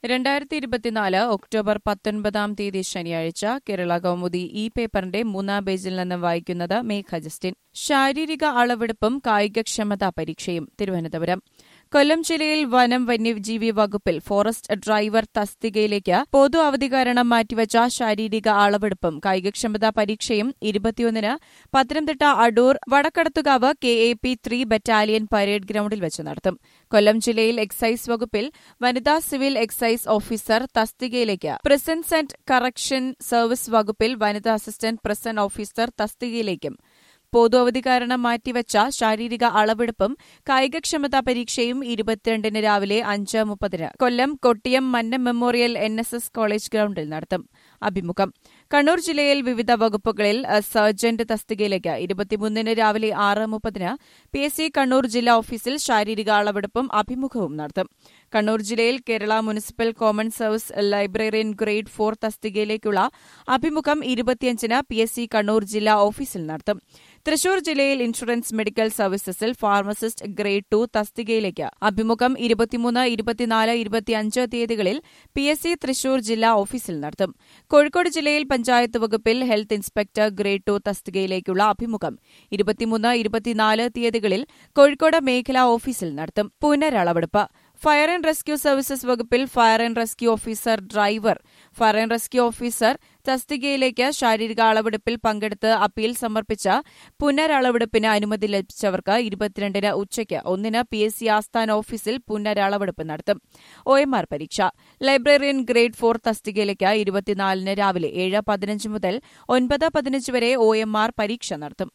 രണ്ടായിരത്തി ഇരുപത്തിനാല് ഒക്ടോബർ പത്തൊൻപതാം തീയതി ശനിയാഴ്ച കേരള കൗമുദി ഈ പേപ്പറിന്റെ മൂന്നാം പേജിൽ നിന്ന് വായിക്കുന്നത് മേഘ ജസ്റ്റിൻ ശാരീരിക അളവെടുപ്പും കായികക്ഷമതാ പരീക്ഷയും തിരുവനന്തപുരം കൊല്ലം ജില്ലയിൽ വനം വന്യജീവി വകുപ്പിൽ ഫോറസ്റ്റ് ഡ്രൈവർ തസ്തികയിലേക്ക് പൊതു അവധി കാരണം മാറ്റിവച്ച ശാരീരിക അളവെടുപ്പും കായികക്ഷമതാ പരീക്ഷയും ഇരുപത്തിയൊന്നിന് Pathanamthitta Adoor Vadakkadathukavu K A P three battalion parade ഗ്രൌണ്ടിൽ വെച്ച് നടത്തും കൊല്ലം ജില്ലയിൽ എക്സൈസ് വകുപ്പിൽ വനിതാ സിവിൽ എക്സൈസ് ഓഫീസർ തസ്തികയിലേക്ക് പ്രിസൻസ് ആൻഡ് കറക്ഷൻ സർവീസ് വകുപ്പിൽ വനിതാ അസിസ്റ്റന്റ് പ്രസന്റ് ഓഫീസർ തസ്തികയിലേക്കും പൊതു അവധി കാരണം മാറ്റിവച്ച ശാരീരിക അളവെടുപ്പും കായികക്ഷമതാ പരീക്ഷയും ഇരുപത്തിരണ്ടിന് രാവിലെ അഞ്ച് മുപ്പതിന് Kollam Kottiyam Mannam memorial N S S college ഗ്രൌണ്ടിൽ നടത്തും അഭിമുഖം കണ്ണൂർ ജില്ലയിൽ വിവിധ വകുപ്പുകളിൽ സർജന്റ് തസ്തികയിലേക്ക് ഇരുപത്തിമൂന്നിന് രാവിലെ ആറ് മുപ്പതിന് പി എസ് സി കണ്ണൂർ ജില്ലാ ഓഫീസിൽ ശാരീരിക അളവെടുപ്പും അഭിമുഖവും നടത്തും കണ്ണൂർ ജില്ലയിൽ Kerala municipal common service librarian grade four തസ്തികയിലേക്കുള്ള അഭിമുഖം ഇരുപത്തിയഞ്ചിന് പി എസ് സി കണ്ണൂർ ജില്ലാ ഓഫീസിൽ നടത്തും തൃശൂർ ജില്ലയിൽ ഇൻഷുറൻസ് മെഡിക്കൽ സർവീസസിൽ ഫാർമസിസ്റ്റ് ഗ്രേഡ് ടു തസ്തികയിലേക്ക് അഭിമുഖം ഇരുപത്തിമൂന്ന് ഇരുപത്തിനാല് ഇരുപത്തിയഞ്ച് തീയതികളിൽ പി എസ് സി തൃശൂർ ജില്ലാ ഓഫീസിൽ നടത്തും കോഴിക്കോട് ജില്ലയിൽ പഞ്ചായത്ത് വകുപ്പിൽ ഹെൽത്ത് ഇൻസ്പെക്ടർ ഗ്രേഡ് ടു തസ്തികയിലേക്കുള്ള അഭിമുഖം ഇരുപത്തിമൂന്ന് ഇരുപത്തിനാല് തീയതികളിൽ കോഴിക്കോട് മേഖലാ ഓഫീസിൽ നടത്തും പുനരളവെടുപ്പ് ഫയർ ആൻഡ് റെസ്ക്യൂ സർവീസസ് വകുപ്പിൽ fire and rescue officer driver fire and rescue officer തസ്തികയിലേക്ക് ശാരീരിക അളവെടുപ്പിൽ പങ്കെടുത്ത് അപ്പീൽ സമർപ്പിച്ച പുനരളവെടുപ്പിന് അനുമതി ലഭിച്ചവർക്ക് ഇരുപത്തിരണ്ടിന് ഉച്ചയ്ക്ക് ഒന്നിന് പി എസ് സി ആസ്ഥാന ഓഫീസിൽ പുനരളവെടുപ്പ് നടത്തും ഒ എം ആർ പരീക്ഷ ലൈബ്രറിയൻ ഗ്രേഡ് ഫോർ തസ്തികയിലേക്ക് ഇരുപത്തിനാലിന് രാവിലെ ഏഴ് പതിനഞ്ച് മുതൽ ഒൻപത് പതിനഞ്ച് വരെ ഒ എം ആർ പരീക്ഷ നടത്തും